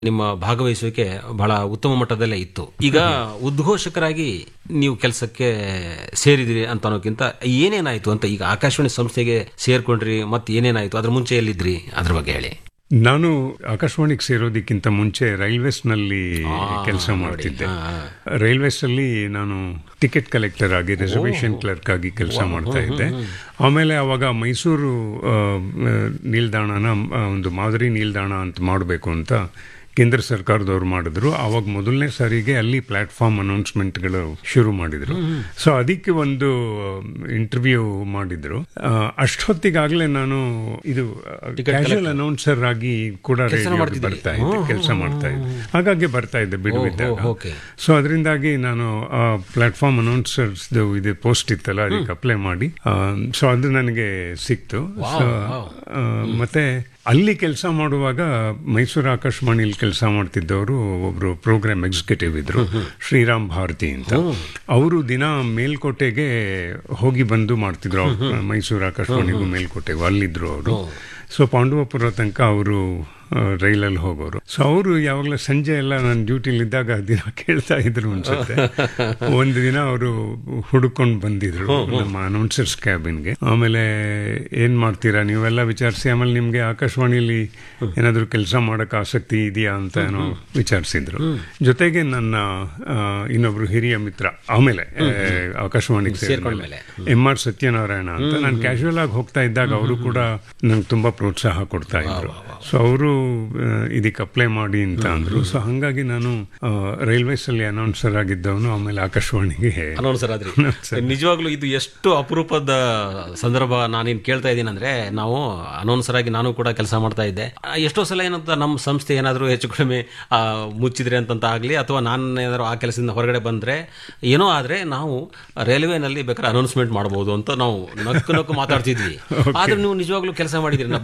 ನಿಮ್ಮ ಭಾಗವಹಿಸುವಿಕೆ ಬಹಳ ಉತ್ತಮ ಮಟ್ಟದಲ್ಲೇ ಇತ್ತು ಈಗ ಉದ್ಘೋಷಕರಾಗಿ ನೀವು ಕೆಲಸಕ್ಕೆ ಸೇರಿದಿರಿ ಅಂತ ಅನ್ನೋಕ್ಕಿಂತ ಏನೇನಾಯ್ತು ಅಂತ ಈಗ ಆಕಾಶವಾಣಿ ಸಂಸ್ಥೆಗೆ ಸೇರ್ಕೊಂಡ್ರಿ ಮತ್ತೆ ಏನೇನಾಯ್ತು ಅದ್ರ ಮುಂಚೆ ಎಲ್ಲಿದ್ರಿ ಅದ್ರ ಬಗ್ಗೆ ಹೇಳಿ ನಾನು ಆಕಾಶವಾಣಿಗೆ ಸೇರೋದಕ್ಕಿಂತ ಮುಂಚೆ ರೈಲ್ವೇಸ್ನಲ್ಲಿ ಕೆಲಸ ಮಾಡ್ತಿದ್ದೆ ರೈಲ್ವೇಸ್ ಅಲ್ಲಿ ನಾನು ಟಿಕೆಟ್ ಕಲೆಕ್ಟರ್ ಆಗಿ ರಿಸರ್ವೇಶನ್ ಕ್ಲರ್ಕ್ ಆಗಿ ಕೆಲಸ ಮಾಡ್ತಾ ಇದ್ದೆ ಆಮೇಲೆ ಅವಾಗ ಮೈಸೂರು ಆ, ಆ, ನಿಲ್ದಾಣನ ಆ, ಒಂದು ಮಾದರಿ ನಿಲ್ದಾಣ ಅಂತ ಮಾಡಬೇಕು ಅಂತ ಕೇಂದ್ರ ಸರ್ಕಾರದವ್ರು ಮಾಡಿದ್ರು ಆವಾಗ ಮೊದಲನೇ ಸಾರಿಗೆ ಅಲ್ಲಿ ಪ್ಲಾಟ್ಫಾರ್ಮ್ ಅನೌನ್ಸ್ಮೆಂಟ್ಗಳು ಶುರು ಮಾಡಿದ್ರು ಸೊ ಅದಕ್ಕೆ ಒಂದು ಇಂಟರ್ವ್ಯೂ ಮಾಡಿದ್ರು ಆ, ಅಷ್ಟೊತ್ತಿಗಾಗಲೇ ನಾನು ಇದು ಕ್ಯಾಶುವಲ್ ಅನೌನ್ಸರ್ ಆಗಿ ಕೂಡ ರೇಡಿಯೋಗೆ ಬರ್ತಾ ಇದ್ದೆ ಕೆಲಸ ಮಾಡ್ತಾ ಇದ್ದೆ ಹಾಗಾಗಿ ಬರ್ತಾ ಇದ್ದೆ ಬಿಡುವಿದ್ದಾಗ ಓಕೆ ಸೊ ಅದರಿಂದಾಗಿ ನಾನು ಪ್ಲಾಟ್ಫಾರ್ಮ್ ಅನೌನ್ಸರ್ಸ್ ಇದು ಪೋಸ್ಟ್ ಇತ್ತಲ್ಲ ಅದಕ್ಕೆ ಅಪ್ಲೈ ಮಾಡಿ ಸೊ ಅದು ನನಗೆ ಸಿಕ್ತು ಸೊ ಮತ್ತೆ ಅಲ್ಲಿ ಕೆಲಸ ಮಾಡುವಾಗ ಮೈಸೂರು ಆಕಾಶವಾಣಿಲಿ ಕೆಲಸ ಮಾಡ್ತಿದ್ದವರು ಒಬ್ರು ಪ್ರೋಗ್ರಾಮ್ ಎಕ್ಸಿಕ್ಯೂಟಿವ್ ಇದ್ರು ಶ್ರೀರಾಮ್ ಭಾರತಿ ಅಂತ ಅವರು ದಿನ ಮೇಲ್ಕೋಟೆಗೆ ಹೋಗಿ ಬಂದು ಮಾಡ್ತಿದ್ರು ಅವ್ರು ಮೈಸೂರು ಆಕಾಶವಾಣಿಗೂ ಮೇಲ್ಕೋಟೆಗೂ ಅಲ್ಲಿದ್ರು ಅವರು ಸೊ ಪಾಂಡವಪುರ ತನಕ ಅವರು ರೈಲಲ್ಲಿ ಹೋಗೋರು ಸೊ ಅವರು ಯಾವಾಗಲೂ ಸಂಜೆ ಎಲ್ಲ ನಾನು ಡ್ಯೂಟಿಲಿದ್ದಾಗ ದಿನ ಕೇಳ್ತಾ ಇದ್ರು ಅನ್ಸುತ್ತೆ ಒಂದು ದಿನ ಅವರು ಹುಡುಕೊಂಡು ಬಂದಿದ್ರು ನಮ್ಮ ಅನೌನ್ಸರ್ಸ್ ಕ್ಯಾಬಿನ್ಗೆ ಆಮೇಲೆ ಏನ್ ಮಾಡ್ತೀರಾ ನೀವೆಲ್ಲ ವಿಚಾರಿಸಿ ಆಮೇಲೆ ನಿಮ್ಗೆ ಆಕಾಶವಾಣಿಲಿ ಏನಾದ್ರು ಕೆಲಸ ಮಾಡಕ್ ಆಸಕ್ತಿ ಇದೆಯಾ ಅಂತ ಏನೋ ವಿಚಾರಿಸಿದ್ರು ಜೊತೆಗೆ ನನ್ನ ಆ, ಇನ್ನೊಬ್ರು ಹಿರಿಯ ಮಿತ್ರ ಆಮೇಲೆ ಆ, ಆಕಾಶವಾಣಿಗೆ ಸೇರ್ಕೊಂಡ್ಮೇಲೆ ಎಂ ಆರ್ ಸತ್ಯನಾರಾಯಣ ಅಂತ ನಾನು ಕ್ಯಾಶುವಲ್ ಆಗಿ ಹೋಗ್ತಾ ಇದ್ದಾಗ ಅವರು ಕೂಡ ನಂಗೆ ತುಂಬಾ ಪ್ರೋತ್ಸಾಹ ಕೊಡ್ತಾ ಇದ್ರು ಸೊ ಅವರು ಇದಕ್ಕೆ ಅಪ್ಲೈ ಮಾಡಿ ಅಂತ ಅಂದ್ರು ಸೊ ಹಂಗಾಗಿ ನಾನು ರೈಲ್ವೇಸ್ ಅಲ್ಲಿ ಅನೌನ್ಸರ್ ಆಗಿದ್ದವನು ಆಮೇಲೆ ಆಕಾಶವಾಣಿಗೆ ಅನೌನ್ಸರ್ ಆದ್ರಿ ನಿಜವಾಗ್ಲೂ ಇದು ಎಷ್ಟು ಅಪರೂಪದ ಸಂದರ್ಭ ನಾನೇನ್ ಕೇಳ್ತಾ ಇದ್ದೀನಿ ಅಂದ್ರೆ ನಾವು ಅನೌನ್ಸರ್ ಆಗಿ ನಾನು ಕೂಡ ಕೆಲಸ ಮಾಡ್ತಾ ಇದ್ದೆ ಆ, ಎಷ್ಟೋ ಸಲ ಏನಂತ ನಮ್ಮ ಸಂಸ್ಥೆ ಏನಾದರೂ ಹೆಚ್ಚು ಕಡಿಮೆ ಆ, ಮುಚ್ಚಿದ್ರೆ ಅಂತಂತ ಆಗ್ಲಿ ಅಥವಾ ನಾನು ಏನಾದ್ರು ಆ ಕೆಲಸದಿಂದ ಹೊರಗಡೆ ಬಂದ್ರೆ ಏನೋ ಆದ್ರೆ ನಾವು ರೈಲ್ವೆನಲ್ಲಿ ಬೇಕಾದ್ರೆ ಅನೌನ್ಸ್ಮೆಂಟ್ ಮಾಡಬಹುದು ಅಂತ ನಾವು ನಕ್ಕು ನಕ್ಕು ಮಾತಾಡ್ತಿದ್ವಿ ಆದ್ರೆ ನೀವು ನಿಜವಾಗ್ಲೂ ಕೆಲಸ ಮಾಡಿದ್ರಿ